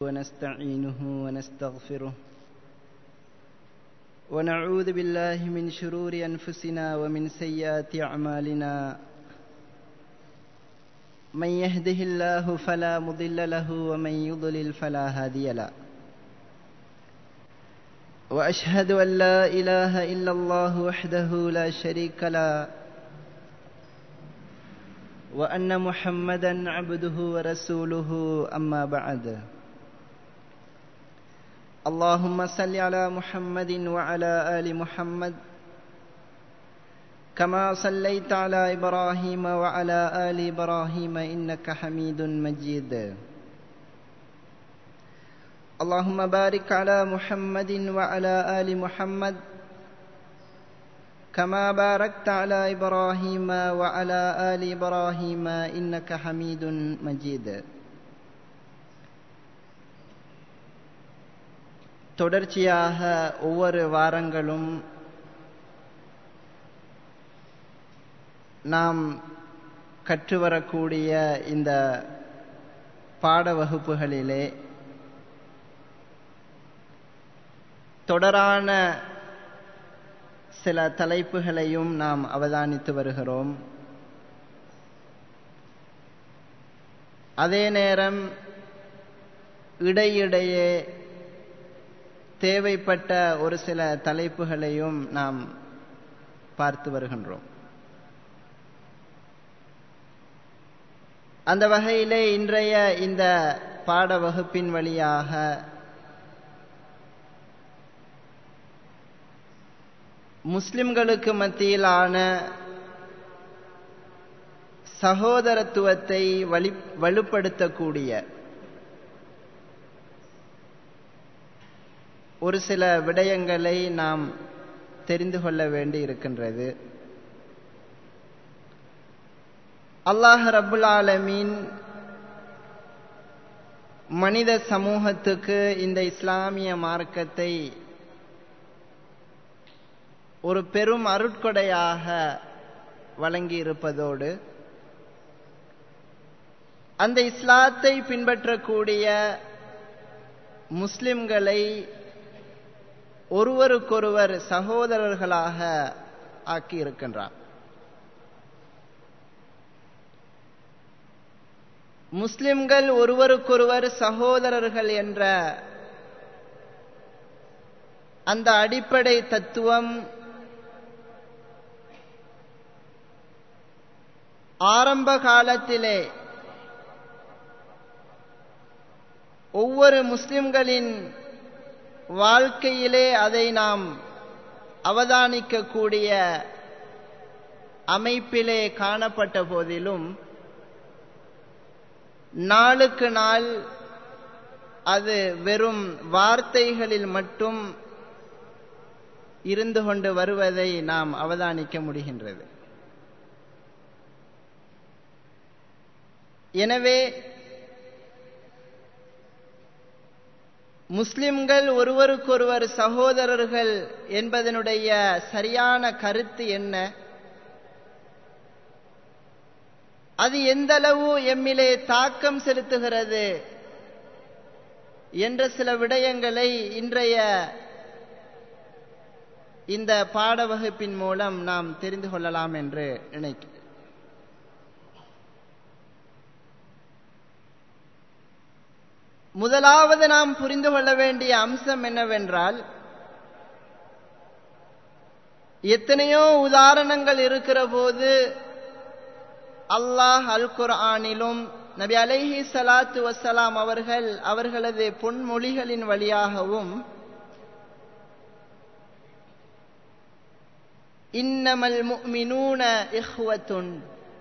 ونستعينه ونستغفره ونعوذ بالله من شرور انفسنا ومن سيئات اعمالنا من يهده الله فلا مضل له ومن يضلل فلا هادي له واشهد ان لا اله الا الله وحده لا شريك له وان محمدا عبده ورسوله اما بعد اللهم صل على محمد وعلى ال محمد كما صليت على ابراهيم وعلى ال ابراهيم انك حميد مجيد اللهم بارك على محمد وعلى ال محمد كما باركت على ابراهيم وعلى ال ابراهيم انك حميد مجيد தொடர்ச்சியாக ஒவ்வொரு வாரங்களும் நாம் கற்றுவரக்கூடிய இந்த பாட வகுப்புகளிலே தொடரான சில தலைப்புகளையும் நாம் அவதானித்து வருகிறோம் அதே நேரம் இடையிடையே தேவைப்பட்ட ஒரு சில தலைப்புகளையும் நாம் பார்த்து வருகின்றோம் அந்த வகையிலே இன்றைய இந்த பாட வகுப்பின் வழியாக முஸ்லிம்களுக்கு மத்தியிலான சகோதரத்துவத்தை வலி வலுப்படுத்தக்கூடிய ஒரு சில விடயங்களை நாம் தெரிந்து கொள்ள வேண்டி இருக்கின்றது அல்லாஹ் ரபுல் ஆலமீன் மனித சமூகத்துக்கு இந்த இஸ்லாமிய மார்க்கத்தை ஒரு பெரும் அருட்கொடையாக வழங்கி இருப்பதோடு அந்த இஸ்லாத்தை பின்பற்றக்கூடிய முஸ்லிம்களை ஒருவருக்கொருவர் சகோதரர்களாக ஆக்கி இருக்கின்றார் முஸ்லிம்கள் ஒருவருக்கொருவர் சகோதரர்கள் என்ற அந்த அடிப்படை தத்துவம் ஆரம்ப காலத்திலே ஒவ்வொரு முஸ்லிம்களின் வாழ்க்கையிலே அதை நாம் அவதானிக்கக்கூடிய அமைப்பிலே காணப்பட்ட போதிலும் நாளுக்கு நாள் அது வெறும் வார்த்தைகளில் மட்டும் இருந்து கொண்டு வருவதை நாம் அவதானிக்க முடிகின்றது எனவே முஸ்லிம்கள் ஒருவருக்கொருவர் சகோதரர்கள் என்பதனுடைய சரியான கருத்து என்ன அது எந்தளவு எம்மிலே தாக்கம் செலுத்துகிறது என்ற சில விடயங்களை இன்றைய இந்த பாட வகுப்பின் மூலம் நாம் தெரிந்து கொள்ளலாம் என்று நினைக்கிறேன் முதலாவது நாம் புரிந்து கொள்ள வேண்டிய அம்சம் என்னவென்றால் எத்தனையோ உதாரணங்கள் இருக்கிற போது அல்லாஹ் அல் குர்ஆனிலும் நபி அலைஹி சலாத்து வசலாம் அவர்கள் அவர்களது பொன்மொழிகளின் வழியாகவும் இன்னமல் முஃமினூன இஹ்வத்துன்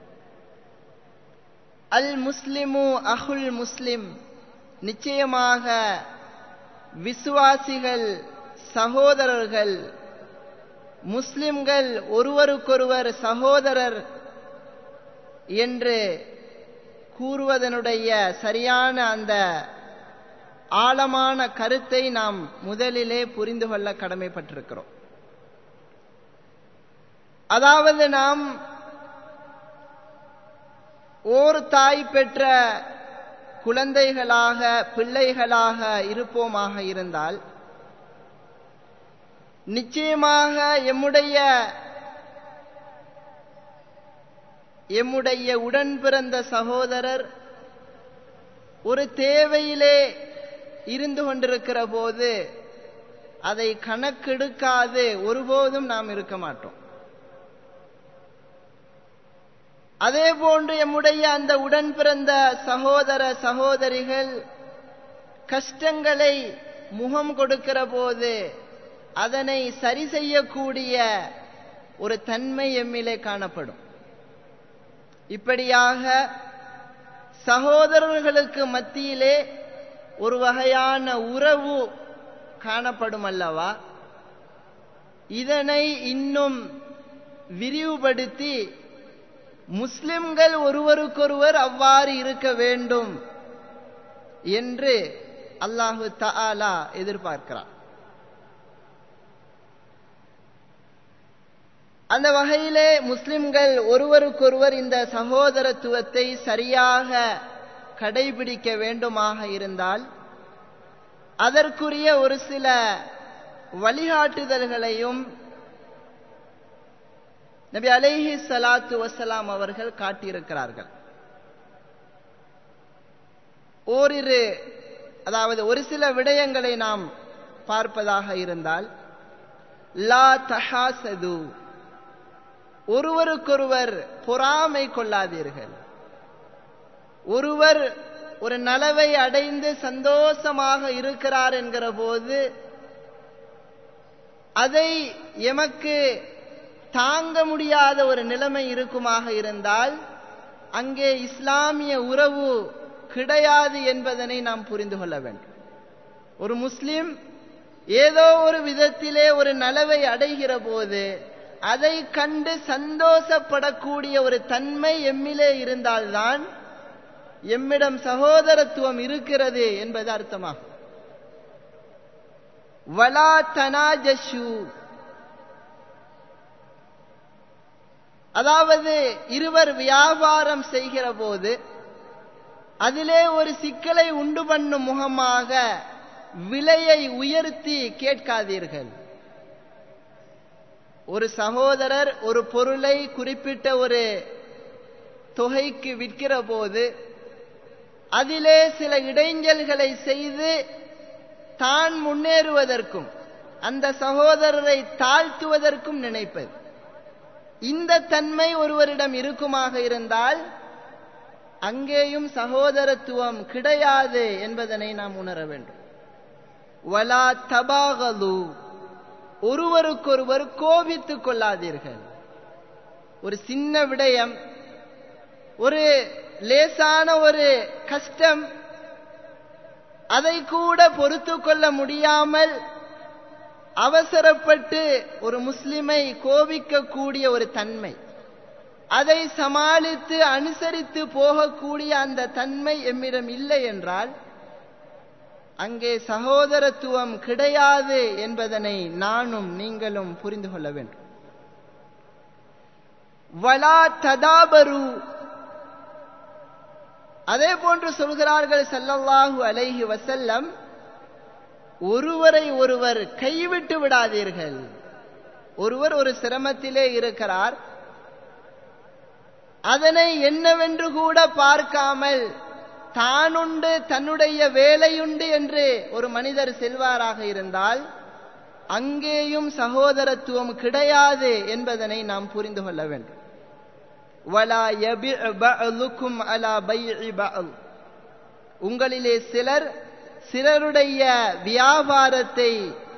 அல் முஸ்லிமு அஹுல் முஸ்லிம் நிச்சயமாக விசுவாசிகள் சகோதரர்கள் முஸ்லிம்கள் ஒருவருக்கொருவர் சகோதரர் என்று கூறுவதனுடைய சரியான அந்த ஆழமான கருத்தை நாம் முதலிலே புரிந்து கொள்ள கடமைப்பட்டிருக்கிறோம் அதாவது நாம் ஓர் தாய் பெற்ற குழந்தைகளாக பிள்ளைகளாக இருப்போமாக இருந்தால் நிச்சயமாக எம்முடைய எம்முடைய உடன் பிறந்த சகோதரர் ஒரு தேவையிலே இருந்து கொண்டிருக்கிற போது அதை கணக்கெடுக்காது ஒருபோதும் நாம் இருக்க மாட்டோம் அதே போன்று எம்முடைய அந்த உடன் பிறந்த சகோதர சகோதரிகள் கஷ்டங்களை முகம் கொடுக்கிற போது அதனை சரி செய்யக்கூடிய ஒரு தன்மை எம்மிலே காணப்படும் இப்படியாக சகோதரர்களுக்கு மத்தியிலே ஒரு வகையான உறவு காணப்படும் அல்லவா இதனை இன்னும் விரிவுபடுத்தி முஸ்லிம்கள் ஒருவருக்கொருவர் அவ்வாறு இருக்க வேண்டும் என்று அல்லாஹு தஆலா எதிர்பார்க்கிறார் அந்த வகையிலே முஸ்லிம்கள் ஒருவருக்கொருவர் இந்த சகோதரத்துவத்தை சரியாக கடைபிடிக்க வேண்டுமாக இருந்தால் அதற்குரிய ஒரு சில வழிகாட்டுதல்களையும் நபி அலைஹி சலாத்து வசலாம் அவர்கள் காட்டியிருக்கிறார்கள் ஓரிரு அதாவது ஒரு சில விடயங்களை நாம் பார்ப்பதாக இருந்தால் லா தஹாசது ஒருவருக்கொருவர் பொறாமை கொள்ளாதீர்கள் ஒருவர் ஒரு நலவை அடைந்து சந்தோஷமாக இருக்கிறார் என்கிற போது அதை எமக்கு தாங்க முடியாத ஒரு நிலைமை இருக்குமாக இருந்தால் அங்கே இஸ்லாமிய உறவு கிடையாது என்பதனை நாம் புரிந்து கொள்ள வேண்டும் ஒரு முஸ்லிம் ஏதோ ஒரு விதத்திலே ஒரு நலவை அடைகிற போது அதை கண்டு சந்தோஷப்படக்கூடிய ஒரு தன்மை எம்மிலே இருந்தால்தான் எம்மிடம் சகோதரத்துவம் இருக்கிறது என்பது அர்த்தமாகும் வலா தனாஜஷு அதாவது இருவர் வியாபாரம் செய்கிற போது அதிலே ஒரு சிக்கலை உண்டு பண்ணும் முகமாக விலையை உயர்த்தி கேட்காதீர்கள் ஒரு சகோதரர் ஒரு பொருளை குறிப்பிட்ட ஒரு தொகைக்கு விற்கிற போது அதிலே சில இடைஞ்சல்களை செய்து தான் முன்னேறுவதற்கும் அந்த சகோதரரை தாழ்த்துவதற்கும் நினைப்பது இந்த தன்மை ஒருவரிடம் இருக்குமாக இருந்தால் அங்கேயும் சகோதரத்துவம் கிடையாது என்பதனை நாம் உணர வேண்டும் வலா தபாகலு ஒருவருக்கொருவர் கோபித்துக் கொள்ளாதீர்கள் ஒரு சின்ன விடயம் ஒரு லேசான ஒரு கஷ்டம் அதை கூட பொறுத்து கொள்ள முடியாமல் அவசரப்பட்டு ஒரு முஸ்லிமை கோபிக்கக்கூடிய ஒரு தன்மை அதை சமாளித்து அனுசரித்து போகக்கூடிய அந்த தன்மை எம்மிடம் இல்லை என்றால் அங்கே சகோதரத்துவம் கிடையாது என்பதனை நானும் நீங்களும் புரிந்து கொள்ள வேண்டும் வலா ததாபரு அதே போன்று சொல்கிறார்கள் சல்லல்லாஹு அலைஹி வசல்லம் ஒருவரை ஒருவர் கைவிட்டு விடாதீர்கள் ஒருவர் ஒரு சிரமத்திலே இருக்கிறார் அதனை என்னவென்று கூட பார்க்காமல் தானுண்டு தன்னுடைய வேலையுண்டு என்று ஒரு மனிதர் செல்வாராக இருந்தால் அங்கேயும் சகோதரத்துவம் கிடையாது என்பதனை நாம் புரிந்து கொள்ள வேண்டும் வலா பஅலுக்கும் அலா பைஇ பஅல் உங்களிலே சிலர் சிலருடைய வியாபாரத்தை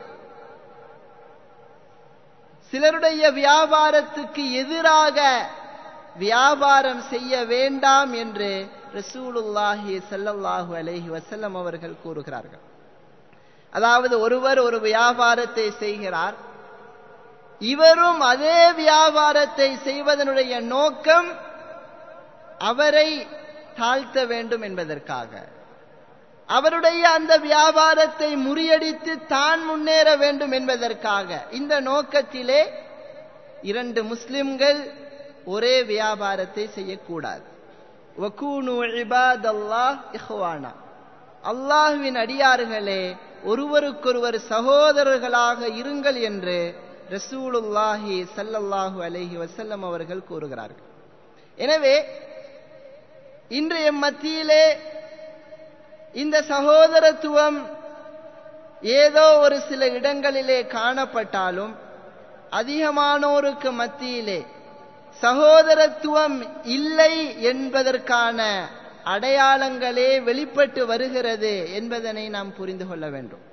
சிலருடைய வியாபாரத்துக்கு எதிராக வியாபாரம் செய்ய வேண்டாம் என்று ரசூலுல்லாஹி சல்லல்லாஹு அலைஹி வசல்லம் அவர்கள் கூறுகிறார்கள் அதாவது ஒருவர் ஒரு வியாபாரத்தை செய்கிறார் இவரும் அதே வியாபாரத்தை செய்வதனுடைய நோக்கம் அவரை தாழ்த்த வேண்டும் என்பதற்காக அவருடைய அந்த வியாபாரத்தை முறியடித்து தான் முன்னேற வேண்டும் என்பதற்காக இந்த நோக்கத்திலே இரண்டு முஸ்லிம்கள் ஒரே வியாபாரத்தை செய்யக்கூடாது வக்கூனு இபாதல்லாஹ் இஹ்வானா அல்லாஹுவின் அடியார்களே ஒருவருக்கொருவர் சகோதரர்களாக இருங்கள் என்று ரசூலுல்லாஹி சல்லல்லாஹு அலைஹி வசல்லம் அவர்கள் கூறுகிறார்கள் எனவே இன்றைய மத்தியிலே இந்த சகோதரத்துவம் ஏதோ ஒரு சில இடங்களிலே காணப்பட்டாலும் அதிகமானோருக்கு மத்தியிலே சகோதரத்துவம் இல்லை என்பதற்கான அடையாளங்களே வெளிப்பட்டு வருகிறது என்பதனை நாம் புரிந்து கொள்ள வேண்டும்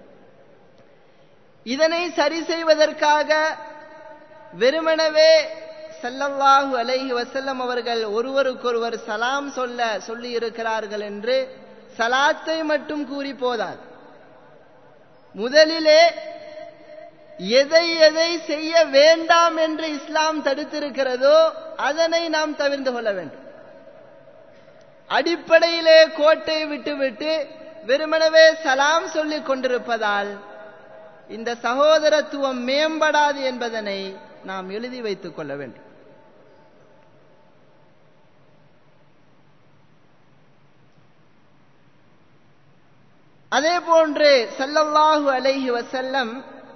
இதனை சரி செய்வதற்காக வெறுமனவே சல்லல்லாஹு அலைஹி வசல்லம் அவர்கள் ஒருவருக்கொருவர் சலாம் சொல்ல சொல்லி இருக்கிறார்கள் என்று சலாத்தை மட்டும் கூறி போதாது முதலிலே எதை எதை செய்ய வேண்டாம் என்று இஸ்லாம் தடுத்திருக்கிறதோ அதனை நாம் தவிர்ந்து கொள்ள வேண்டும் அடிப்படையிலே கோட்டை விட்டுவிட்டு வெறுமனவே சலாம் சொல்லிக் கொண்டிருப்பதால் இந்த சகோதரத்துவம் மேம்படாது என்பதனை நாம் எழுதி வைத்துக் கொள்ள வேண்டும் அதே போன்று சல்லல்லாஹு அலைஹி வசல்லம்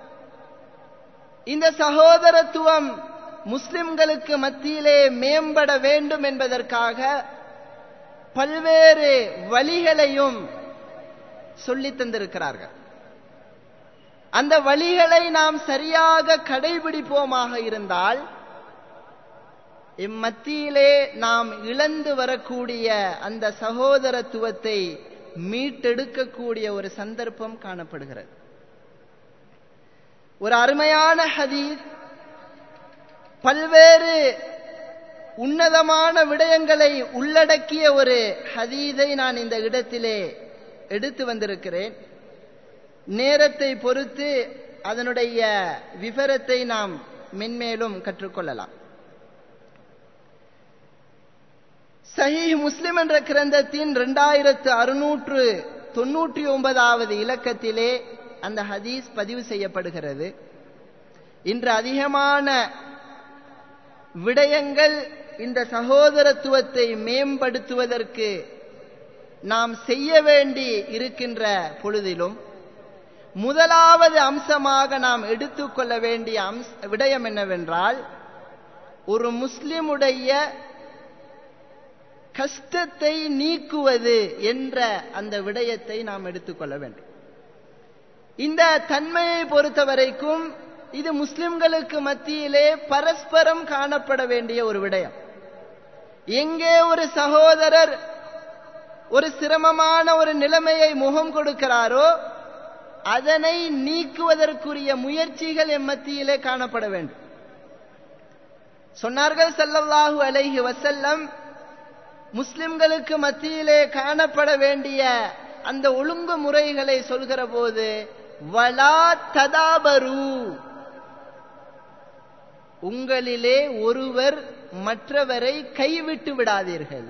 இந்த சகோதரத்துவம் முஸ்லிம்களுக்கு மத்தியிலே மேம்பட வேண்டும் என்பதற்காக பல்வேறு வழிகளையும் சொல்லித் தந்திருக்கிறார்கள் அந்த வழிகளை நாம் சரியாக கடைபிடிப்போமாக இருந்தால் இம்மத்தியிலே நாம் இழந்து வரக்கூடிய அந்த சகோதரத்துவத்தை மீட்டெடுக்கக்கூடிய ஒரு சந்தர்ப்பம் காணப்படுகிறது ஒரு அருமையான ஹதீஸ் பல்வேறு உன்னதமான விடயங்களை உள்ளடக்கிய ஒரு ஹதீதை நான் இந்த இடத்திலே எடுத்து வந்திருக்கிறேன் நேரத்தை பொறுத்து அதனுடைய விவரத்தை நாம் மென்மேலும் கற்றுக்கொள்ளலாம் சஹி முஸ்லிம் என்ற கிரந்தத்தின் இரண்டாயிரத்து அறுநூற்று தொன்னூற்றி ஒன்பதாவது இலக்கத்திலே அந்த ஹதீஸ் பதிவு செய்யப்படுகிறது இன்று அதிகமான விடயங்கள் இந்த சகோதரத்துவத்தை மேம்படுத்துவதற்கு நாம் செய்ய வேண்டி இருக்கின்ற பொழுதிலும் முதலாவது அம்சமாக நாம் எடுத்துக்கொள்ள வேண்டிய அம்ச விடயம் என்னவென்றால் ஒரு முஸ்லிமுடைய கஷ்டத்தை நீக்குவது என்ற அந்த விடயத்தை நாம் எடுத்துக்கொள்ள வேண்டும் இந்த தன்மையை பொறுத்தவரைக்கும் இது முஸ்லிம்களுக்கு மத்தியிலே பரஸ்பரம் காணப்பட வேண்டிய ஒரு விடயம் எங்கே ஒரு சகோதரர் ஒரு சிரமமான ஒரு நிலைமையை முகம் கொடுக்கிறாரோ அதனை நீக்குவதற்குரிய முயற்சிகள் எம் மத்தியிலே காணப்பட வேண்டும் சொன்னார்கள் சல்லல்லாஹு அலைஹி வசல்லம் முஸ்லிம்களுக்கு மத்தியிலே காணப்பட வேண்டிய அந்த ஒழுங்கு முறைகளை சொல்கிற போது வலா ததாபரு உங்களிலே ஒருவர் மற்றவரை கைவிட்டு விடாதீர்கள்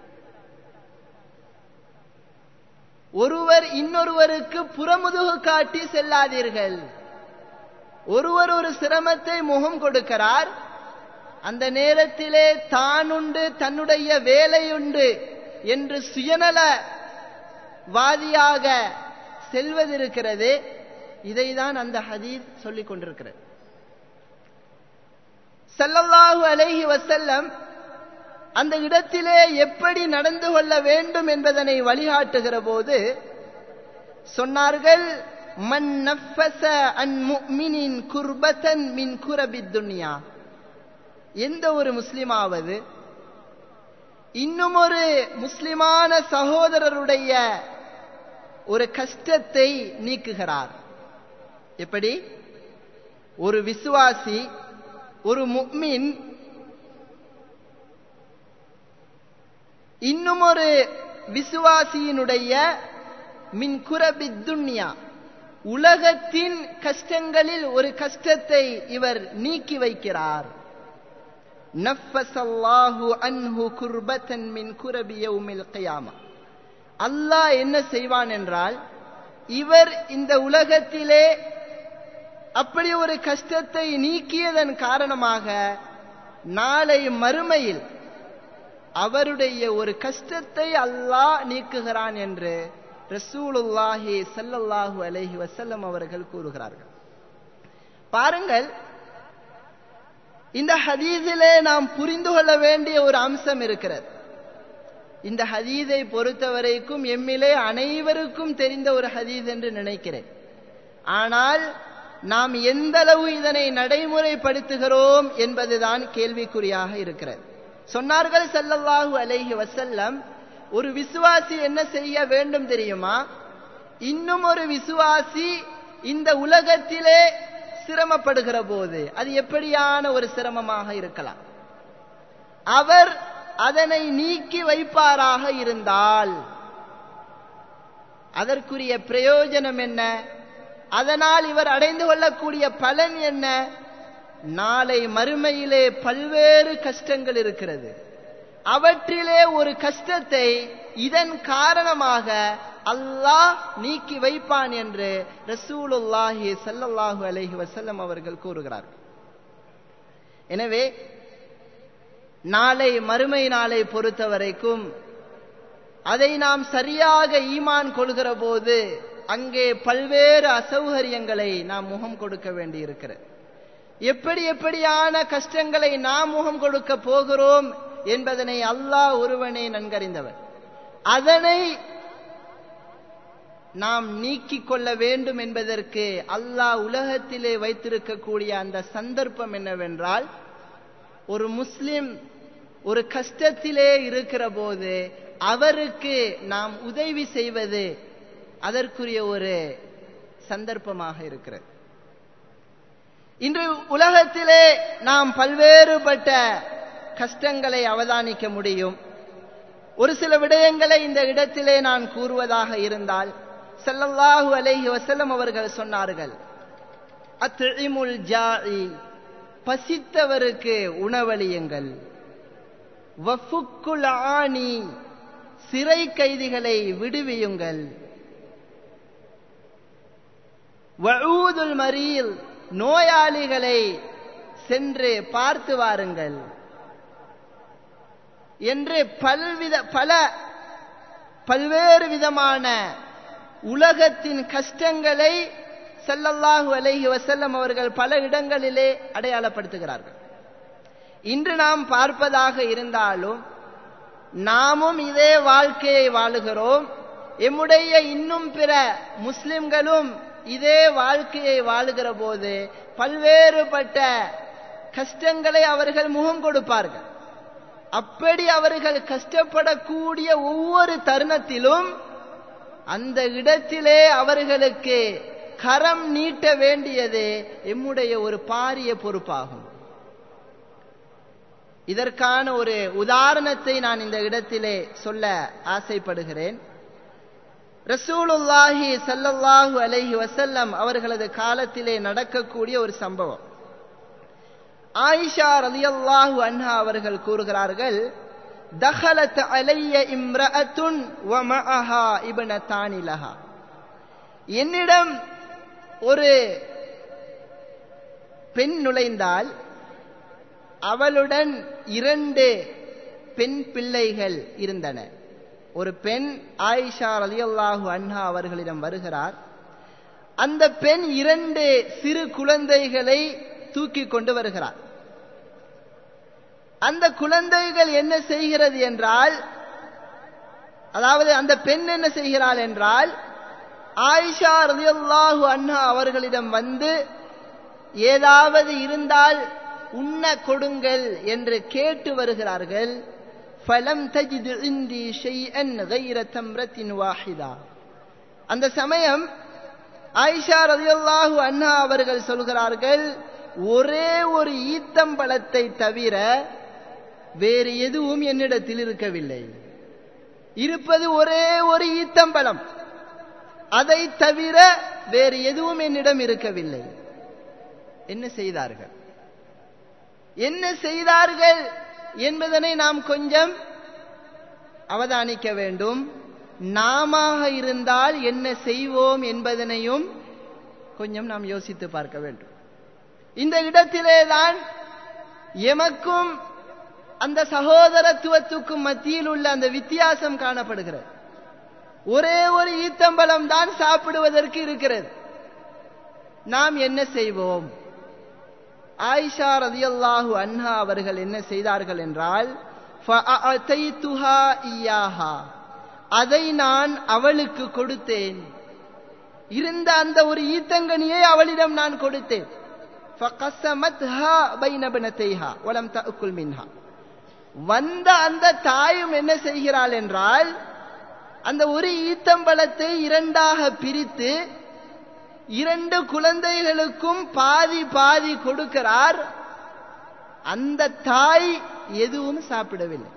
ஒருவர் இன்னொருவருக்கு புறமுதுகு காட்டி செல்லாதீர்கள் ஒருவர் ஒரு சிரமத்தை முகம் கொடுக்கிறார் அந்த நேரத்திலே தானுண்டு தன்னுடைய வேலையுண்டு என்று சுயநல வாதியாக செல்வதிருக்கிறது இதைதான் அந்த ஹதீஸ் சொல்லிக் கொண்டிருக்கிறது சல்லல்லாஹு அலைஹி வசல்லம் அந்த இடத்திலே எப்படி நடந்து கொள்ள வேண்டும் என்பதனை வழிகாட்டுகிற போது சொன்னார்கள் மன் நஃபஸ அன் முஃமினின் குர்பத்தன் மின் குரபித் துன்யா எந்த ஒரு முஸ்லிமாவது இன்னும் ஒரு முஸ்லிமான சகோதரருடைய ஒரு கஷ்டத்தை நீக்குகிறார் எப்படி ஒரு விசுவாசி ஒரு முக்மின் இன்னும் ஒரு விசுவாசியினுடைய மின் குரபி துன்யா உலகத்தின் கஷ்டங்களில் ஒரு கஷ்டத்தை இவர் நீக்கி வைக்கிறார் நஃபசல்லாஹு அன்ஹு குர்பத்தன் மின் குரபி யௌமில் கியாமா அல்லாஹ் என்ன செய்வான் என்றால் இவர் இந்த உலகத்திலே அப்படி ஒரு கஷ்டத்தை நீக்கியதன் காரணமாக நாளை மறுமையில் அவருடைய ஒரு கஷ்டத்தை அல்லாஹ் நீக்குகிறான் என்று ரசூலுல்லாஹி ஸல்லல்லாஹு அலைஹி வஸல்லம் அவர்கள் கூறுகிறார்கள் பாருங்கள் இந்த ஹதீஸிலே நாம் புரிந்து கொள்ள வேண்டிய ஒரு அம்சம் இருக்கிறது இந்த ஹதீஸை பொறுத்தவரைக்கும் எம்மிலே அனைவருக்கும் தெரிந்த ஒரு ஹதீஸ் என்று நினைக்கிறேன் ஆனால் நாம் எந்த அளவு இதனை நடைமுறைப்படுத்துகிறோம் என்பதுதான் கேள்விக்குறியாக இருக்கிறது சொன்னார்கள் ஸல்லல்லாஹு அலைஹி வஸல்லம் ஒரு விசுவாசி என்ன செய்ய வேண்டும் தெரியுமா இன்னும் ஒரு விசுவாசி இந்த உலகத்திலே சிரமப்படுகிற போது அது எப்படியான ஒரு சிரமமாக இருக்கலாம் அவர் அதனை நீக்கி வைப்பாராக இருந்தால் அதற்குரிய பிரயோஜனம் என்ன அதனால் இவர் அடைந்து கொள்ளக்கூடிய பலன் என்ன நாளை மறுமையிலே பல்வேறு கஷ்டங்கள் இருக்கிறது அவற்றிலே ஒரு கஷ்டத்தை இதன் காரணமாக அல்லாஹ் நீக்கி வைப்பான் என்று ரசூலுல்லாஹி ஸல்லல்லாஹு அலைஹி வஸல்லம் அவர்கள் கூறுகிறார்கள் எனவே நாளை மறுமை நாளை பொறுத்தவரைக்கும் அதை நாம் சரியாக ஈமான் கொள்கிற போது அங்கே பல்வேறு அசௌகரியங்களை நாம் முகம் கொடுக்க வேண்டியிருக்கிறது எப்படி எப்படியான கஷ்டங்களை நாம் முகம் கொடுக்க போகிறோம் என்பதனை அல்லாஹ் ஒருவனே நன்கறிந்தவர் அதனை நாம் நீக்கிக் கொள்ள வேண்டும் என்பதற்கு அல்லாஹ் உலகத்திலே வைத்திருக்கக்கூடிய அந்த சந்தர்ப்பம் என்னவென்றால் ஒரு முஸ்லிம் ஒரு கஷ்டத்திலே இருக்கிற போது அவருக்கு நாம் உதவி செய்வது அதற்குரிய ஒரு சந்தர்ப்பமாக இருக்கிறது இன்று உலகத்திலே நாம் பல்வேறுபட்ட கஷ்டங்களை அவதானிக்க முடியும் ஒரு சில விடயங்களை இந்த இடத்திலே நான் கூறுவதாக இருந்தால் ஸல்லல்லாஹு அலைஹி வஸல்லம் அவர்கள் சொன்னார்கள் அத்இமுல் ஜாஇ பசித்தவருக்கு உணவளியுங்கள் வஃபுக்குல் ஆணி சிறை கைதிகளை விடுவியுங்கள் வஊதுல் மரீல் நோயாளிகளை சென்று பார்த்து வாருங்கள் என்று பல்வித பல பல்வேறு விதமான உலகத்தின் கஷ்டங்களை ஸல்லல்லாஹு அலைஹி வஸல்லம் அவர்கள் பல இடங்களிலே அடையாளப்படுத்துகிறார்கள் இன்று நாம் பார்ப்பதாக இருந்தாலும் நாமும் இதே வாழ்க்கையை வாழுகிறோம் எம்முடைய இன்னும் பிற முஸ்லிம்களும் இதே வாழ்க்கையை வாழுகிற போது பல்வேறுபட்ட கஷ்டங்களை அவர்கள் முகம் கொடுப்பார்கள் அப்படி அவர்கள் கஷ்டப்படக்கூடிய ஒவ்வொரு தருணத்திலும் அந்த இடத்திலே அவர்களுக்கு கரம் நீட்ட வேண்டியது எம்முடைய ஒரு பாரிய பொறுப்பாகும் இதற்கான ஒரு உதாரணத்தை நான் இந்த இடத்திலே சொல்ல ஆசைப்படுகிறேன் ரசூலுல்லாஹி ஸல்லல்லாஹு அலைஹி வஸல்லம் அவர்களது காலத்திலே நடக்கக்கூடிய ஒரு சம்பவம் ஆயிஷா ரலியல்லாஹு அன்ஹா அவர்கள் கூறுகிறார்கள் தஹலத் அலைய இம்ரஅத்துன் வ மஅஹா இப்னதானி லஹா என்னிடம் ஒரு பெண் நுழைந்தால் அவளுடன் இரண்டு பெண் பிள்ளைகள் இருந்தன ஒரு பெண் ஆயிஷா ரலியல்லாஹு அன்ஹா அவர்களிடம் வருகிறார் அந்த பெண் இரண்டு சிறு குழந்தைகளை தூக்கி கொண்டு வருகிறார் அந்த குழந்தைகள் என்ன செய்கிறது என்றால் அதாவது அந்த பெண் என்ன செய்கிறாள் என்றால் ஆயிஷா ரலியல்லாஹு அன்ஹா அவர்களிடம் வந்து ஏதாவது இருந்தால் உண்ண கொடுங்கள் என்று கேட்டு வருகிறார்கள் ஃபலம் தஜிது இந்தி ஷைஅன் கைர தம்ரத்தின் வாஹிதா அந்த சமயம் ஆயிஷா ரலியல்லாஹு அன்ஹா அவர்கள் சொல்கிறார்கள் ஒரே ஒரு ஈத்தம்பழத்தை தவிர வேறு எதுவும் என்னிடத்தில் இருக்கவில்லை இருப்பது ஒரே ஒரு ஈத்தம்பழம் அதை தவிர வேறு எதுவும் என்னிடம் இருக்கவில்லை என்ன செய்தார்கள் என்ன செய்தார்கள் என்பதனை நாம் கொஞ்சம் அவதானிக்க வேண்டும் நாம இருந்தால் என்ன செய்வோம் என்பதனையும் கொஞ்சம் நாம் யோசித்து பார்க்க வேண்டும் இந்த இடத்திலேதான் எமக்கும் அந்த சகோதரத்துவத்துக்கும் மத்தியில் உள்ள அந்த வித்தியாசம் காணப்படுகிறது ஒரே ஒரு ஈத்தம்பலம் தான் சாப்பிடுவதற்கு இருக்கிறது நாம் என்ன செய்வோம் ஆயிஷா ரதியல்லாஹு அன்ஹா அவர்கள் என்ன செய்தார்கள் என்றால் அதை நான் அவளுக்கு கொடுத்தேன் இருந்த அந்த ஒரு ஈத்தங்கனியை அவளிடம் நான் கொடுத்தேன் வந்த அந்த தாயும் என்ன செய்கிறாள் என்றால் அந்த ஒரு ஈத்தம்பழத்தை இரண்டாக பிரித்து இரண்டு குழந்தைகளுக்கும் பாதி பாதி கொடுக்கிறார் அந்த தாய் எதுவும் சாப்பிடவில்லை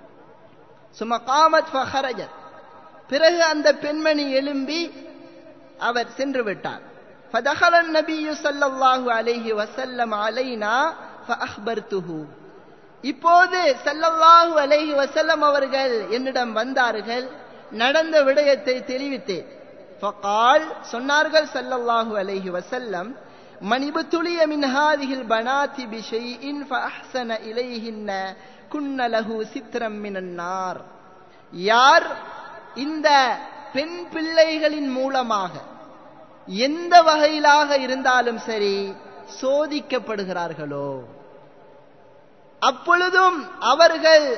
சுமகாமத் ஃபஹரஜத் பிறகு அந்த பெண்மணி எழும்பி அவர் சென்று விட்டார் فدخل النبي صلى الله عليه وسلم علينا فأخبرته இப்போது சல்லல்லாஹு அலைஹி வசல்லம் அவர்கள் என்னிடம் வந்தார்கள் நடந்த விடயத்தை தெரிவித்தேன் ஃபகால் சொன்னார்கள் சல்லல்லாஹு அலைஹி வசல்லம் மணிபு துளிய மின் ஹாதிஹில் பனாதி பிஷைஇன் ஃபஅஹ்ஸன இலைஹின்ன குன்ன லஹு சித்ரம் மினன் நார் யார் இந்த பெண் பிள்ளைகளின் மூலமாக எந்த வகையிலாக இருந்தாலும் சரி சோதிக்கப்படுகிறார்களோ அப்பொழுதும் அவர்கள்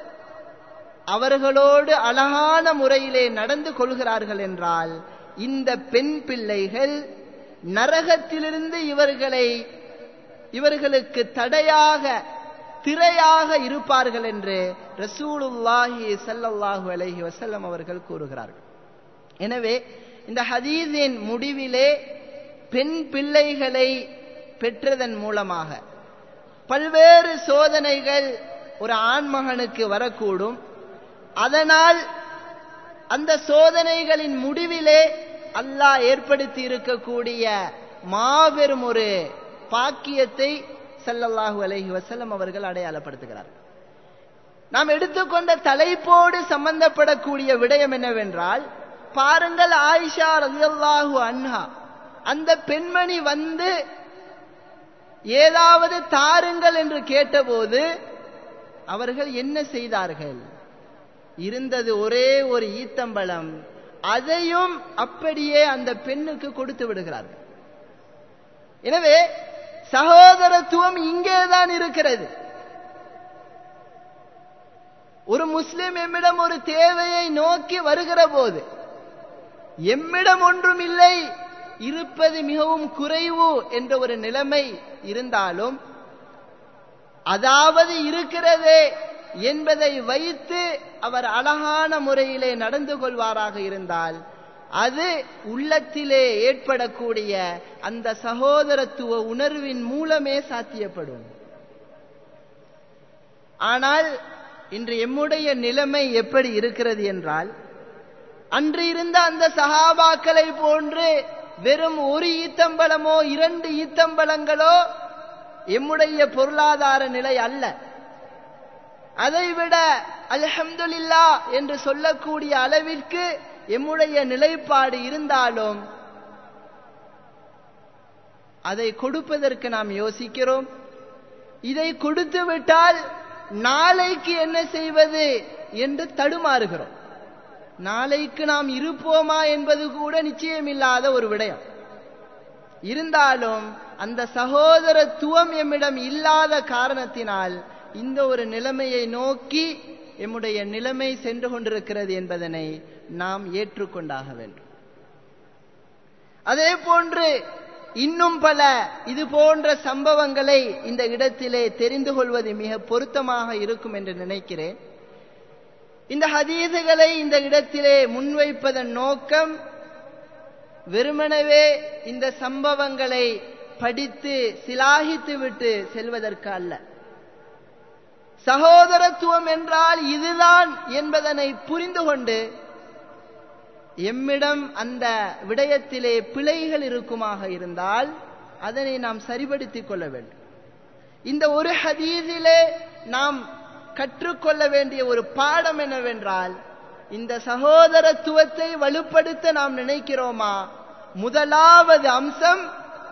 அவர்களோடு அழகான முறையிலே நடந்து கொள்கிறார்கள் என்றால் இந்த பெண் பிள்ளைகள் நரகத்திலிருந்து இவர்களை இவர்களுக்கு தடையாக திரையாக இருப்பார்கள் என்று ரசூலுல்லாஹி சல்லல்லாஹு அலைஹி வசல்லம் அவர்கள் கூறுகிறார்கள் எனவே இந்த ஹதீஸின் முடிவிலே பெண் பிள்ளைகளை பெற்றதன் மூலமாக பல்வேறு சோதனைகள் ஒரு ஆண்மகனுக்கு வரக்கூடும் அதனால் அந்த சோதனைகளின் முடிவிலே அல்லாஹ் ஏற்படுத்தி இருக்கக்கூடிய மாபெரும் ஒரு பாக்கியத்தை சல்லல்லாஹு அலைஹி வசல்லம் அவர்கள் அடையாளப்படுத்துகிறார் நாம் எடுத்துக்கொண்ட தலைப்போடு சம்பந்தப்படக்கூடிய விடயம் என்னவென்றால் பாருங்கள் ஆயிஷா ரலியல்லாஹு அன்ஹா அந்த பெண்மணி வந்து ஏதாவது தாருங்கள் என்று கேட்டபோது அவர்கள் என்ன செய்தார்கள் இருந்தது ஒரே ஒரு ஈத்தம்பழம் அதையும் அப்படியே அந்த பெண்ணுக்கு கொடுத்து விடுகிறார்கள் எனவே சகோதரத்துவம் இங்கேதான் இருக்கிறது ஒரு முஸ்லிம் எம்மிடம் ஒரு தேவையை நோக்கி வருகிற போது எம்மிடம் ஒன்றும் இல்லை இருப்பது மிகவும் குறைவு என்ற ஒரு நிலைமை இருந்தாலும் அதாவது இருக்கிறதே என்பதை வைத்து அவர் அழகான முறையிலே நடந்து கொள்வாராக இருந்தால் அது உள்ளத்திலே ஏற்படக்கூடிய அந்த சகோதரத்துவ உணர்வின் மூலமே சாத்தியப்படும் ஆனால் இன்று எம்முடைய நிலைமை எப்படி இருக்கிறது என்றால் அன்று இருந்த அந்த சகாபாக்களை போன்று வெறும் ஒரு ஈத்தம்பலமோ இரண்டு ஈத்தம்பலங்களோ எம்முடைய பொருளாதார நிலை அல்ல அதைவிட அல்ஹம்துலில்லா என்று சொல்லக்கூடிய அளவிற்கு எம்முடைய நிலைப்பாடு இருந்தாலும் அதை கொடுப்பதற்கு நாம் யோசிக்கிறோம் இதை கொடுத்து விட்டால் நாளைக்கு என்ன செய்வது என்று தடுமாறுகிறோம் நாளைக்கு நாம் இருப்போமா என்பது கூட நிச்சயமில்லாத ஒரு விடயம் இருந்தாலும் அந்த சகோதரத்துவம் எம்மிடம் இல்லாத காரணத்தினால் இந்த ஒரு நிலைமையை நோக்கி எம்முடைய நிலைமை சென்று கொண்டிருக்கிறது என்பதனை நாம் ஏற்றுக்கொண்டாக வேண்டும் அதே போன்று இன்னும் பல இது போன்ற சம்பவங்களை இந்த இடத்திலே தெரிந்து கொள்வது மிக பொருத்தமாக இருக்கும் என்று நினைக்கிறேன் இந்த ஹதீதுகளை இந்த இடத்திலே முன்வைப்பதன் நோக்கம் வெறுமனவே இந்த சம்பவங்களை படித்து சிலாகித்து விட்டு செல்வதற்கு அல்ல சகோதரத்துவம் என்றால் இதுதான் என்பதனை புரிந்து கொண்டு எம்மிடம் அந்த விடயத்திலே பிழைகள் இருக்குமாக இருந்தால் அதனை நாம் சரிபடுத்திக் கொள்ள வேண்டும் இந்த ஒரு ஹதீஸிலே நாம் கற்றுக்கொள்ள வேண்டிய ஒரு பாடம் என்னவென்றால் இந்த சகோதரத்துவத்தை வலுப்படுத்த நாம் நினைக்கிறோமா முதலாவது அம்சம்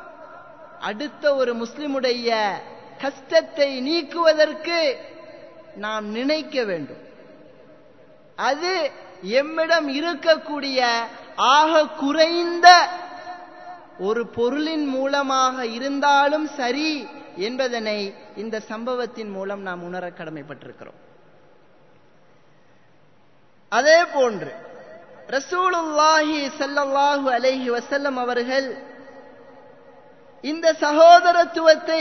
அடுத்த ஒரு முஸ்லிமுடைய கஷ்டத்தை நீக்குவதற்கு நாம் நினைக்க வேண்டும் அது எம்மிடம் இருக்கக்கூடிய ஆக குறைந்த ஒரு பொருளின் மூலமாக இருந்தாலும் சரி என்பதனை இந்த சம்பவத்தின் மூலம் நாம் உணர கடமைப்பட்டிருக்கிறோம் அதே போன்று ரசூலுல்லாஹி சல்லல்லாஹு அலைஹி வசல்லம் அவர்கள் இந்த சகோதரத்துவத்தை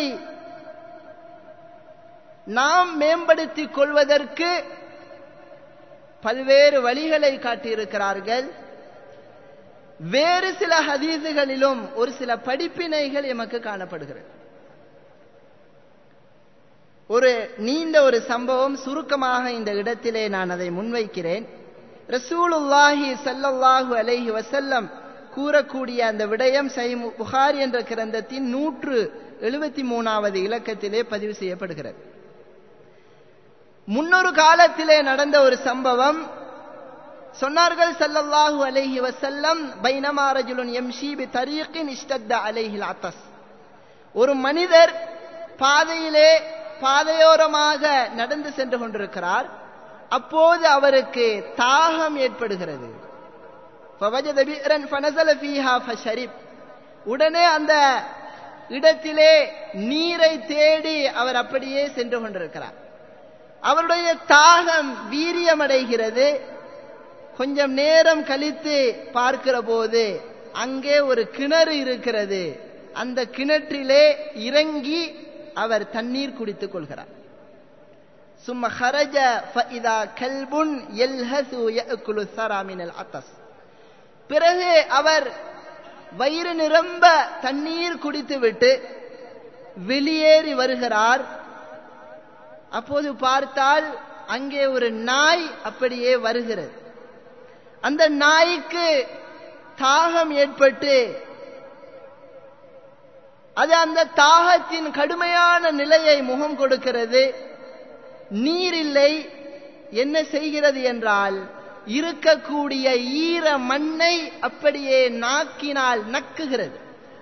நாம் மேம்படுத்திக் கொள்வதற்கு பல்வேறு வழிகளை காட்டியிருக்கிறார்கள் வேறு சில ஹதீதுகளிலும் ஒரு சில படிப்பினைகள் எமக்கு காணப்படுகிறது ஒரு நீண்ட ஒரு சம்பவம் சுருக்கமாக இந்த இடத்திலே நான் அதை முன்வைக்கிறேன் ரசூலுல்லாஹி சல்லல்லாஹு அலைஹி வசல்லம் கூறக்கூடிய அந்த விடயம் சை புகாரி என்ற கிரந்தத்தின் நூற்று எழுபத்தி மூணாவது இலக்கத்திலே பதிவு செய்யப்படுகிறது முன்னொரு காலத்திலே நடந்த ஒரு சம்பவம் சொன்னார்கள் சல்லல்லாஹு அலைஹி வசல்லம் பைனமா ரஜுலுன் எம்ஷி பி தரீக்கின் இஷ்டத்த அலைஹில் அத்தஸ் ஒரு மனிதர் பாதையிலே பாதையோரமாக நடந்து சென்று கொண்டிருக்கிறார் அப்போது அவருக்கு தாகம் ஏற்படுகிறது உடனே அந்த இடத்திலே நீரை தேடி அவர் அப்படியே சென்று கொண்டிருக்கிறார் அவருடைய தாகம் வீரியமடைகிறது கொஞ்சம் நேரம் கழித்து பார்க்கிற போது அங்கே ஒரு கிணறு இருக்கிறது அந்த கிணற்றிலே இறங்கி அவர் தண்ணீர் குடித்துக் கொள்கிறார் சும்ம ஹரஜ ஃபஇதா கல்புன் யல்ஹசு யஅகுலு ஸரா மினல் அத்தஸ் பிறகு அவர் வயிறு நிரம்ப தண்ணீர் குடித்துவிட்டு வெளியேறி வருகிறார் அப்போது பார்த்தால் அங்கே ஒரு நாய் அப்படியே வருகிறது அந்த நாய்க்கு தாகம் ஏற்பட்டு அது அந்த தாகத்தின் கடுமையான நிலையை முகம் கொடுக்கிறது நீர் இல்லை என்ன செய்கிறது என்றால் இருக்கக்கூடிய ஈர மண்ணை அப்படியே நாக்கினால் நக்குகிறது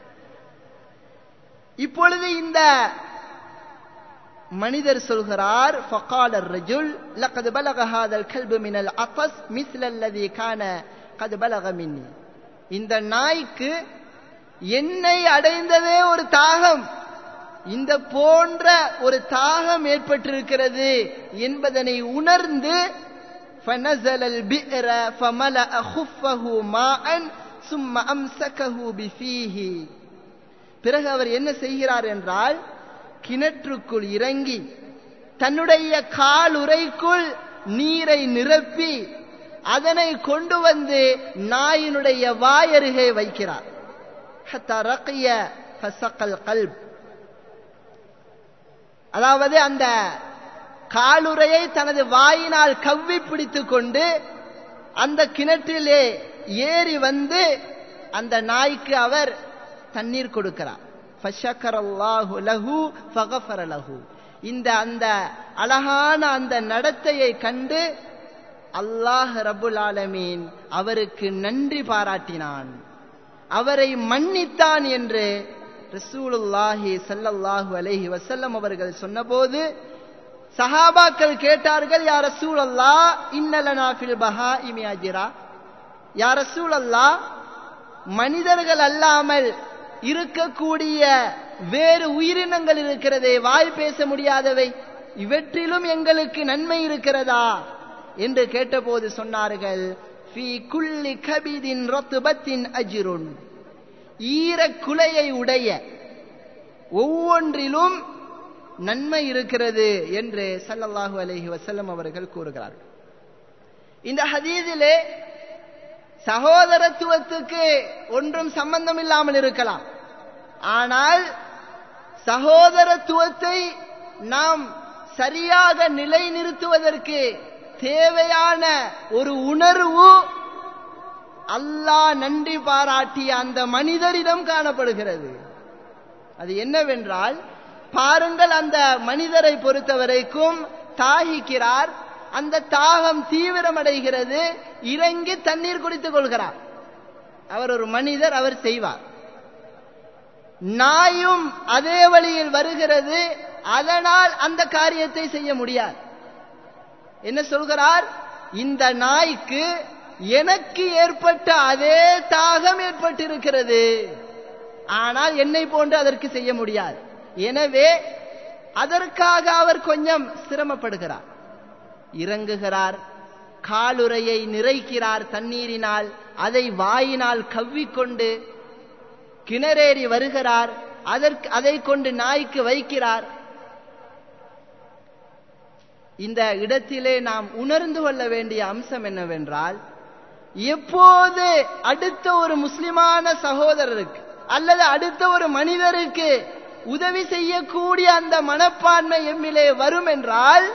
இப்பொழுது இந்த மனிதர் சொல்கிறார் فقال الرجل لقد بلغ هذا الكلب من العطس مثل الذي كان قد بلغ مني இந்த நாய்க்கு என்னை அடைந்ததே ஒரு தாகம் இந்த போன்ற ஒரு தாகம் ஏற்பட்டிருக்கிறது என்பதனை உணர்ந்து فنزل البئر فملأ خفه ماء ثم أمسكه بفيه பிறகு அவர் என்ன செய்கிறார் என்றால் கிணற்றுக்குள் இறங்கி தன்னுடைய காலுறைக்குள் நீரை நிரப்பி அதனை கொண்டு வந்து நாயினுடைய வாயருகே வைக்கிறார் கல்ப் அதாவது அந்த காலுறையை தனது வாயினால் கவ்வி பிடித்துக் கொண்டு அந்த கிணற்றிலே ஏறி வந்து அந்த நாய்க்கு அவர் தண்ணீர் கொடுக்கிறார் இந்த அந்த அழகான அந்த நடத்தையை கண்டு அல்லாஹ் ரபுல் ஆலமீன் அவருக்கு நன்றி பாராட்டினான் அவரை மன்னித்தான் என்று ரசூலுல்லாஹி சல்லல்லாஹு அலைஹி வசல்லம் அவர்கள் சொன்னபோது சஹாபாக்கள் கேட்டார்கள் யா ரசூல் அல்லா இன்னலனா ஃபில் பஹா இமியாஜிரா யா ரசூல் அல்லா மனிதர்கள் அல்லாமல் இருக்கக்கூடிய வேறு உயிரினங்கள் இருக்கிறதே வாய் பேச முடியாதவை இவற்றிலும் எங்களுக்கு நன்மை இருக்கிறதா என்று கேட்டபோது சொன்னார்கள் ஃபி குல்லி கபிதின் ரொத்துபத்தின் அஜிருன் ஈர குலையை உடைய ஒவ்வொன்றிலும் நன்மை இருக்கிறது என்று சல்லல்லாஹு அலஹி வசல்லம் அவர்கள் கூறுகிறார்கள் இந்த ஹதீதிலே சகோதரத்துவத்துக்கு ஒன்றும் சம்பந்தம் இல்லாமல் இருக்கலாம் ஆனால் சகோதரத்துவத்தை நாம் சரியாக நிலைநிறுத்துவதற்கு தேவையான ஒரு உணர்வு அல்லாஹ் நன்றி பாராட்டிய அந்த மனிதரிடம் காணப்படுகிறது அது என்னவென்றால் பாருங்கள் அந்த மனிதரை பொறுத்தவரைக்கும் தாகிக்கிறார் அந்த தாகம் தீவிரமடைகிறது இறங்கி தண்ணீர் குடித்துக் கொள்கிறார் அவர் ஒரு மனிதர் அவர் செய்வார் நாயும் அதே வழியில் வருகிறது அதனால் அந்த காரியத்தை செய்ய முடியாது என்ன சொல்கிறார் இந்த நாய்க்கு எனக்கு ஏற்பட்ட அதே தாகம் ஏற்பட்டிருக்கிறது ஆனால் என்னை போன்று அதற்கு செய்ய முடியாது எனவே அதற்காக அவர் கொஞ்சம் சிரமப்படுகிறார் இறங்குகிறார் காலுறையை நிறைக்கிறார் தண்ணீரினால் அதை வாயினால் கவ்விக்கொண்டு கிணறேறி வருகிறார் அதற்கு அதை கொண்டு நாய்க்கு வைக்கிறார் இந்த இடத்திலே நாம் உணர்ந்து கொள்ள வேண்டிய அம்சம் என்னவென்றால் எப்போது அடுத்த ஒரு முஸ்லிமான சகோதரருக்கு அல்லது அடுத்த ஒரு மனிதருக்கு உதவி செய்யக்கூடிய அந்த மனப்பான்மை எம்மிலே வரும் என்றால்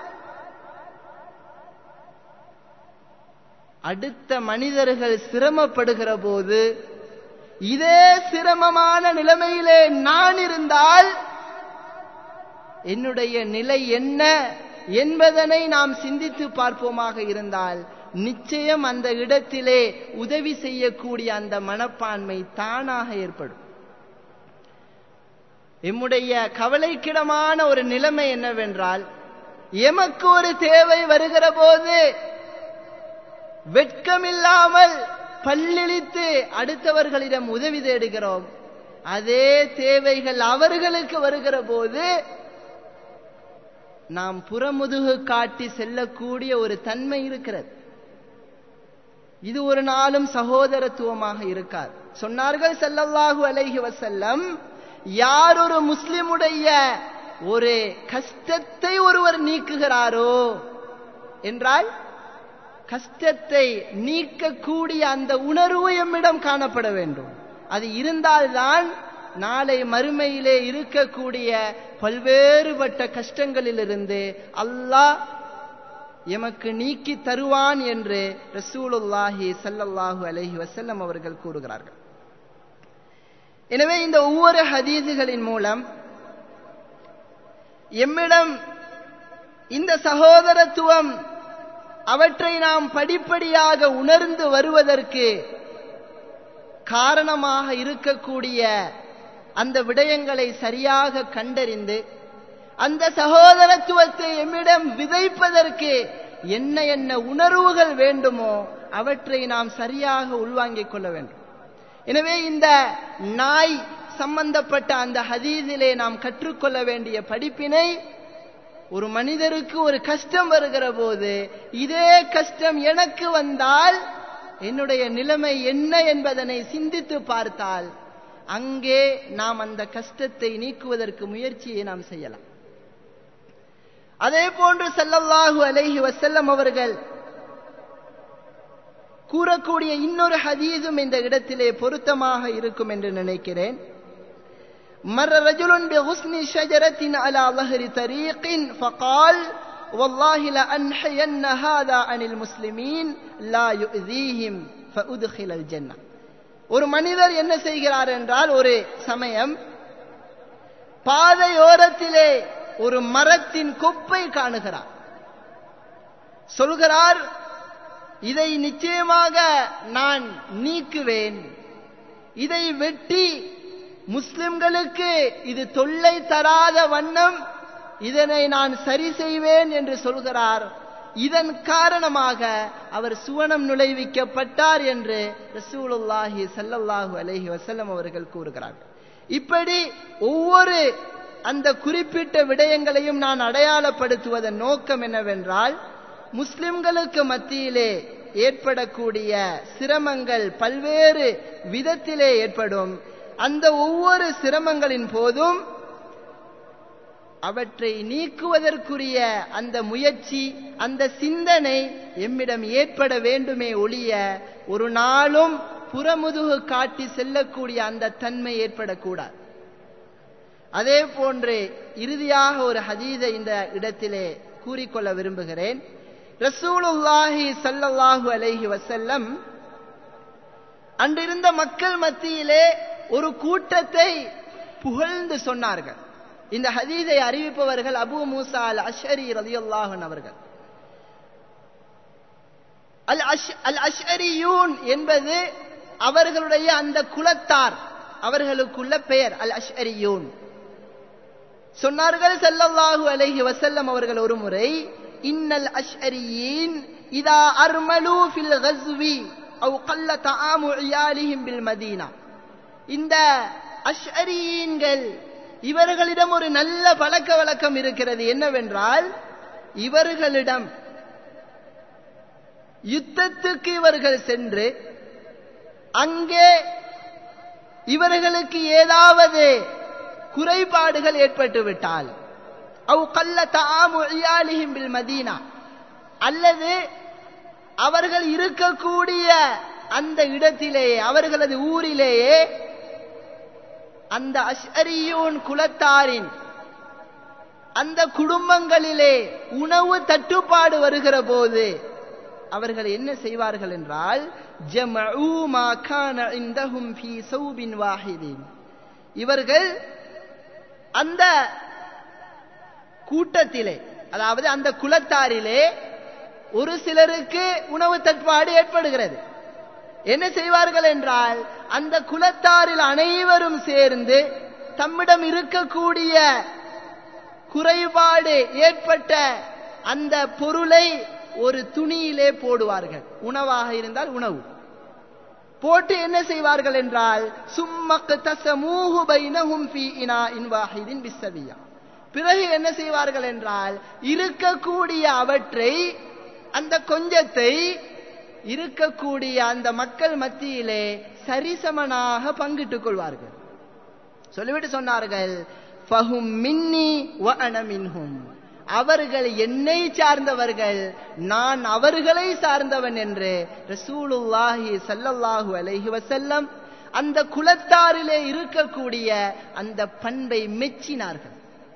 அடுத்த மனிதர்கள் சிரமப்படுகிற போது இதே சிரமமான நிலைமையிலே நான் இருந்தால் என்னுடைய நிலை என்ன என்பதனை நாம் சிந்தித்து பார்ப்போமாக இருந்தால் நிச்சயம் அந்த இடத்திலே உதவி செய்யக்கூடிய அந்த மனப்பான்மை தானாக ஏற்படும் எம்முடைய கவலைக்கிடமான ஒரு நிலைமை என்னவென்றால் எமக்கு ஒரு தேவை வருகிற போது வெட்கமில்லாமல் பல்லிழித்து அடுத்தவர்களிடம் உதவி தேடுகிறோம் அதே தேவைகள் அவர்களுக்கு வருகிற போது நாம் புறமுதுகு காட்டி செல்லக்கூடிய ஒரு தன்மை இருக்கிறது இது ஒரு நாளும் சகோதரத்துவமாக இருக்காது சொன்னார்கள் செல்லல்லாஹு அலைஹி வசல்லம் யார் ஒரு முஸ்லிமுடைய ஒரு கஷ்டத்தை ஒருவர் நீக்குகிறாரோ என்றால் கஷ்டத்தை நீக்கக்கூடிய அந்த உணர்வு எம்மிடம் காணப்பட வேண்டும் அது இருந்தால்தான் நாளை மறுமையிலே இருக்கக்கூடிய பல்வேறுபட்ட கஷ்டங்களிலிருந்து அல்லாஹ் எமக்கு நீக்கி தருவான் என்று ரசூலுல்லாஹி சல்லல்லாஹு அலஹி வசல்லம் அவர்கள் கூறுகிறார்கள் எனவே இந்த ஒவ்வொரு ஹதீதுகளின் மூலம் எம்மிடம் இந்த சகோதரத்துவம் அவற்றை நாம் படிப்படியாக உணர்ந்து வருவதற்கு காரணமாக இருக்கக்கூடிய அந்த விடயங்களை சரியாக கண்டறிந்து அந்த சகோதரத்துவத்தை எம்மிடம் விதைப்பதற்கு என்ன என்ன உணர்வுகள் வேண்டுமோ அவற்றை நாம் சரியாக உள்வாங்கிக் கொள்ள வேண்டும் எனவே இந்த நாய் சம்பந்தப்பட்ட அந்த ஹதீஸிலே நாம் கற்றுக்கொள்ள வேண்டிய படிப்பினை ஒரு மனிதருக்கு ஒரு கஷ்டம் வருகிற போது இதே கஷ்டம் எனக்கு வந்தால் என்னுடைய நிலைமை என்ன என்பதனை சிந்தித்து பார்த்தால் அங்கே நாம் அந்த கஷ்டத்தை நீக்குவதற்கு முயற்சியை நாம் செய்யலாம் அதே போன்று செல்லல்லாஹு அலைஹி வசல்லம் அவர்கள் கூறக்கூடிய இன்னொரு ஹதீஸும் இந்த இடத்திலே பொருத்தமாக இருக்கும் என்று நினைக்கிறேன் مر رجل بغصن شجرة على ظهر طريق فقال والله لأنحين هذا عن المسلمين لا يؤذيهم فأدخل الجنة ஒரு மனிதர் என்ன செய்கிறார் என்றால் ஒரு சமயம் பாதையோரத்திலே ஒரு மரத்தின் கொப்பை காணுகிறார் சொல்கிறார் இதை நிச்சயமாக நான் நீக்குவேன் இதை வெட்டி முஸ்லிம்களுக்கு இது தொல்லை தராத வண்ணம் இதனை நான் சரி செய்வேன் என்று சொல்கிறார் இதன் காரணமாக அவர் சுவனம் நுழைவிக்கப்பட்டார் என்று ரசூலுல்லாஹி சல்லல்லாஹு அலைஹி வசல்லம் அவர்கள் கூறுகிறார்கள் இப்படி ஒவ்வொரு அந்த குறிப்பிட்ட விடயங்களையும் நான் அடையாளப்படுத்துவதன் நோக்கம் என்னவென்றால் முஸ்லிம்களுக்கு மத்தியிலே ஏற்படக்கூடிய சிரமங்கள் பல்வேறு விதத்திலே ஏற்படும் அந்த ஒவ்வொரு சிரமங்களின் போதும் அவற்றை நீக்குவதற்குரிய அந்த முயற்சி அந்த சிந்தனை எம்மிடம் ஏற்பட வேண்டுமே ஒழிய ஒரு நாளும் புறமுதுகு காட்டி செல்லக்கூடிய அந்த தன்மை ஏற்படக்கூடாது அதே போன்று இறுதியாக ஒரு ஹதீதை இந்த இடத்திலே கூறிக்கொள்ள விரும்புகிறேன் ரசூலுல்லாஹி சல்லல்லாஹு அலைஹி வசல்லம் அன்றிருந்த மக்கள் மத்தியிலே ஒரு கூட்டத்தை புகழ்ந்து சொன்னார்கள் இந்த ஹதீதை அறிவிப்பவர்கள் அபு மூசா அல் அஷரி ரலியல்லாஹன் அவர்கள் அல் அஷ் அல் அஷ்அரியூன் என்பது அவர்களுடைய அந்த குலத்தார் அவர்களுக்குள்ள பெயர் அல் அஷ்அரியூன் சொன்னார்கள் ஸல்லல்லாஹு அலைஹி வஸல்லம் அவர்கள் ஒரு முறை இன்னல் அஷ்அரியின் இதா அர்மலு ஃபில் கஸ்வி அவ் கல்ல தஆமு இயாலிஹிம் பில் மதீனா இந்த அஷ்அரியீன்கள் இவர்களிடம் ஒரு நல்ல பழக்க வழக்கம் இருக்கிறது என்னவென்றால் இவர்களிடம் யுத்தத்துக்கு இவர்கள் சென்று அங்கே இவர்களுக்கு ஏதாவது குறைபாடுகள் ஏற்பட்டு விட்டால் அவ் கல்ல தாமு இயாலிஹிம் பில் மதீனா அல்லது அவர்கள் இருக்கக்கூடிய அந்த இடத்திலேயே அவர்களது ஊரிலேயே அந்த அஷ்அரியூன் குலத்தாரின் அந்த குடும்பங்களிலே உணவு தட்டுப்பாடு வருகிற போது அவர்கள் என்ன செய்வார்கள் என்றால் ஜமஊ மா கான இந்தஹும் ஃபீ சௌபின் வாஹிதின் இவர்கள் அந்த கூட்டத்திலே அதாவது அந்த குலத்தாரிலே ஒரு சிலருக்கு உணவு தட்டுப்பாடு ஏற்படுகிறது என்ன செய்வார்கள் என்றால் அந்த குலத்தாரில் அனைவரும் சேர்ந்து தம்மிடம் இருக்கக்கூடிய குறைபாடு ஏற்பட்ட அந்த பொருளை ஒரு துணியிலே போடுவார்கள் உணவாக இருந்தால் உணவு போட்டு என்ன செய்வார்கள் என்றால் சும்மக்கு தசமூஹு பைனஹும் ஃபீ இனா இன் வாஹிதின் பிஸ்ஸவியா பிறகு என்ன செய்வார்கள் என்றால் இருக்கக்கூடிய அவற்றை அந்த கொஞ்சத்தை இருக்கக்கூடிய அந்த மக்கள் மத்தியிலே சரிசமனாக பங்கிட்டுக் கொள்வார்கள் சொல்லிவிட்டு சொன்னார்கள் ஃபஹும் மின்னி வ அன மின்ஹும் அவர்கள் என்னை சார்ந்தவர்கள் நான் அவர்களை சார்ந்தவன் என்று ரசூலுல்லாஹி சல்லல்லாஹு அலைஹி வசல்லம் அந்த குலத்தாரிலே இருக்கக்கூடிய அந்த பண்பை மெச்சினார்கள்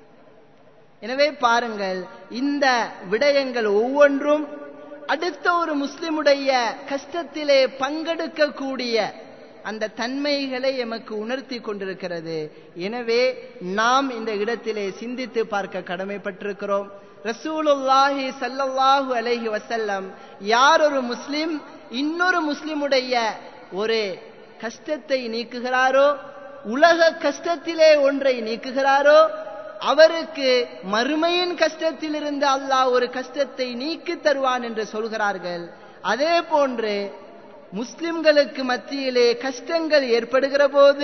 எனவே பாருங்கள் இந்த விடயங்கள் ஒவ்வொன்றும் அடுத்த ஒரு முஸ்லிமுடைய கஷ்டத்திலே பங்கெடுக்கக்கூடிய அந்த தன்மைகளை எமக்கு உணர்த்தி கொண்டிருக்கிறது எனவே நாம் இந்த இடத்திலே சிந்தித்து பார்க்க கடமைப்பட்டிருக்கிறோம் ரசூலுல்லாஹி சல்லல்லாஹு அலைஹி வசல்லம் யார் ஒரு முஸ்லிம் இன்னொரு முஸ்லிமுடைய ஒரு கஷ்டத்தை நீக்குகிறாரோ உலக கஷ்டத்திலே ஒன்றை நீக்குகிறாரோ அவருக்கு மறுமையின் கஷ்டத்திலிருந்து அல்லாஹ் ஒரு கஷ்டத்தை நீக்கி தருவான் என்று சொல்கிறார்கள் அதே போன்று முஸ்லிம்களுக்கு மத்தியிலே கஷ்டங்கள் ஏற்படுகிற போது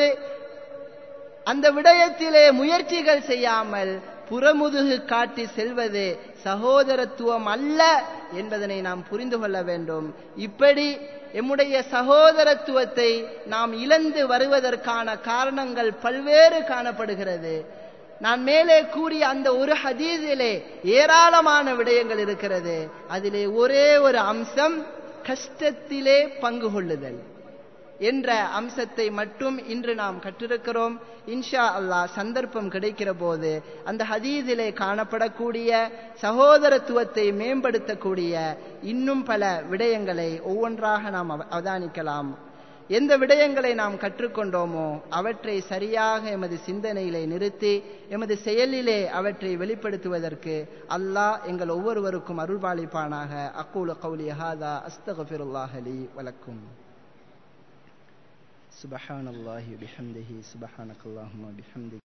அந்த விடயத்திலே முயற்சிகள் செய்யாமல் புறமுதுகு காட்டி செல்வது சகோதரத்துவம் அல்ல என்பதனை நாம் புரிந்து கொள்ள வேண்டும் இப்படி எம்முடைய சகோதரத்துவத்தை நாம் இழந்து வருவதற்கான காரணங்கள் பல்வேறு காணப்படுகிறது நான் மேலே கூறிய அந்த ஒரு ஹதீஸிலே ஏராளமான விடயங்கள் இருக்கிறது அதிலே ஒரே ஒரு அம்சம் கஷ்டத்திலே பங்கு கொள்ளுதல் என்ற அம்சத்தை மட்டும் இன்று நாம் கற்றிருக்கிறோம் இன்ஷா அல்லாஹ் சந்தர்ப்பம் கிடைக்கிற போது அந்த ஹதீஸிலே காணப்படக்கூடிய சகோதரத்துவத்தை மேம்படுத்தக்கூடிய இன்னும் பல விடயங்களை ஒவ்வொன்றாக நாம் அவதானிக்கலாம் எந்த விடயங்களை நாம் கற்றுக்கொண்டோமோ அவற்றை சரியாக எமது சிந்தனையிலே நிறுத்தி எமது செயலிலே அவற்றை வெளிப்படுத்துவதற்கு அல்லாஹ் எங்கள் ஒவ்வொருவருக்கும் அருள்பாலிப்பானாக அக்கூல கௌலி ஹாதா அஸ்தகஃபிருல்லாஹ் அலி வலக்கும் சுபஹானல்லாஹி பிஹம்திஹி சுபஹானக்கல்லாஹும்ம பிஹம்தி